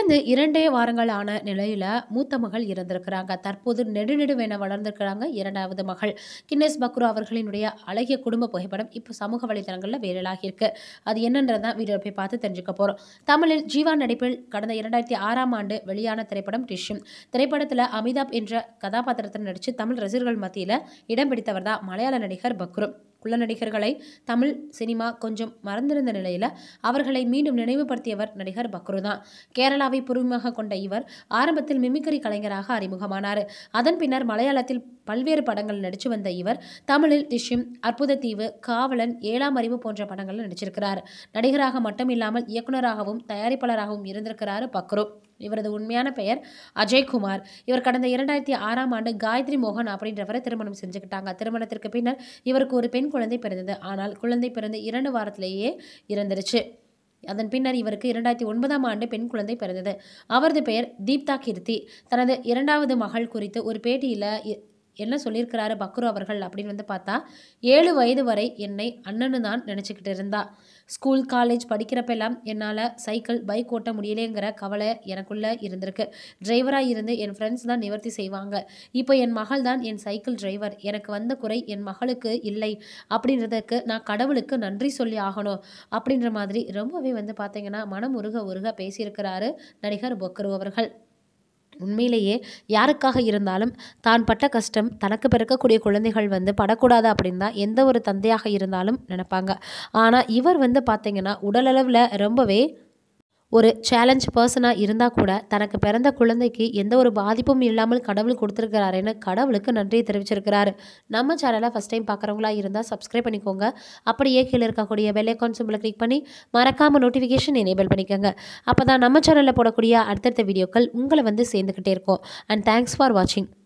இறந்து இரண்டே வாரங்கள் ஆன நிலையில் மூத்த மகள் இறந்திருக்கிறாங்க தற்போது நெடுநெடுவென வளர்ந்திருக்கிறாங்க இரண்டாவது மகள் கின்னஸ் பக்ரு அவர்களினுடைய அழகிய குடும்ப புகைப்படம் இப்போ சமூக வலைதளங்களில் வைரலாகி இருக்கு அது என்னன்றதான் வீடியோ போய் பார்த்து தெரிஞ்சுக்க போகிறோம் தமிழில் ஜீவா நடிப்பில் கடந்த இரண்டாயிரத்தி ஆறாம் ஆண்டு வெளியான திரைப்படம் டிஷ்யூம் திரைப்படத்தில் அமிதாப் என்ற கதாபாத்திரத்தில் நடித்து தமிழ் ரசிகர்கள் மத்தியில் இடம் பிடித்தவர் தான் மலையாள நடிகர் பக்ரு குள்ள நடிகர்களை தமிழ் சினிமா கொஞ்சம் மறந்திருந்த நிலையில் அவர்களை மீண்டும் நினைவுபடுத்தியவர் நடிகர் பக்ரு தான் கேரளாவை பூர்வீகமாக கொண்ட இவர் ஆரம்பத்தில் மிமிக்ரி கலைஞராக அறிமுகமானார் அதன் பின்னர் மலையாளத்தில் பல்வேறு படங்கள் நடித்து வந்த இவர் தமிழில் டிஷ்யூம் அற்புத தீவு காவலன் ஏழாம் அறிவு போன்ற படங்களில் நடிச்சிருக்கிறார் நடிகராக மட்டும் இல்லாமல் இயக்குனராகவும் தயாரிப்பாளராகவும் இருந்திருக்கிறார் பக்ரு இவரது உண்மையான பெயர் அஜய்குமார் இவர் கடந்த இரண்டாயிரத்தி ஆறாம் ஆண்டு காயத்ரி மோகன் அப்படின்றவரை திருமணம் செஞ்சுக்கிட்டாங்க திருமணத்திற்கு பின்னர் இவருக்கு ஒரு பெண் குழந்தை பிறந்தது ஆனால் குழந்தை பிறந்து இரண்டு வாரத்திலேயே இறந்துருச்சு அதன் பின்னர் இவருக்கு இரண்டாயிரத்தி ஒன்பதாம் ஆண்டு பெண் குழந்தை பிறந்தது அவரது பெயர் தீப்தா கீர்த்தி தனது இரண்டாவது மகள் குறித்து ஒரு பேட்டியில் என்ன சொல்லியிருக்கிறாரு பக்ரு அவர்கள் அப்படின்னு வந்து பார்த்தா ஏழு வயது வரை என்னை அண்ணனு தான் நினச்சிக்கிட்டு இருந்தா ஸ்கூல் காலேஜ் படிக்கிறப்பெல்லாம் என்னால் சைக்கிள் பைக் ஓட்ட முடியலேங்கிற கவலை எனக்குள்ளே இருந்திருக்கு டிரைவராக இருந்து என் ஃப்ரெண்ட்ஸ் தான் நிவர்த்தி செய்வாங்க இப்போ என் மகள் தான் என் சைக்கிள் டிரைவர் எனக்கு வந்த குறை என் மகளுக்கு இல்லை அப்படின்றதுக்கு நான் கடவுளுக்கு நன்றி சொல்லி ஆகணும் அப்படின்ற மாதிரி ரொம்பவே வந்து பார்த்தீங்கன்னா மனம் உருக உருக பேசியிருக்கிறாரு நடிகர் பக்ரு அவர்கள் உண்மையிலேயே யாருக்காக இருந்தாலும் தான் பட்ட கஷ்டம் தனக்கு பிறக்கக்கூடிய குழந்தைகள் வந்து படக்கூடாது அப்படின்னு தான் எந்த ஒரு தந்தையாக இருந்தாலும் நினைப்பாங்க ஆனால் இவர் வந்து பார்த்தீங்கன்னா உடலளவில் ரொம்பவே ஒரு சேலஞ்ச் பர்சனாக இருந்தால் கூட தனக்கு பிறந்த குழந்தைக்கு எந்த ஒரு பாதிப்பும் இல்லாமல் கடவுள் கொடுத்துருக்கிறாருன்னு கடவுளுக்கு நன்றியை தெரிவிச்சிருக்கிறாரு நம்ம சேனலை ஃபஸ்ட் டைம் பார்க்குறவங்களா இருந்தால் சப்ஸ்கிரைப் பண்ணிக்கோங்க அப்படியே கீழே இருக்கக்கூடிய பெல் ஐக்கான் சிம்பிளை கிளிக் பண்ணி மறக்காமல் நோட்டிஃபிகேஷன் எனேபிள் பண்ணிக்கோங்க அப்போ தான் நம்ம சேனலில் போடக்கூடிய அடுத்தடுத்த வீடியோக்கள் உங்களை வந்து சேர்ந்துக்கிட்டே இருக்கும் அண்ட் தேங்க்ஸ் ஃபார் வாட்சிங்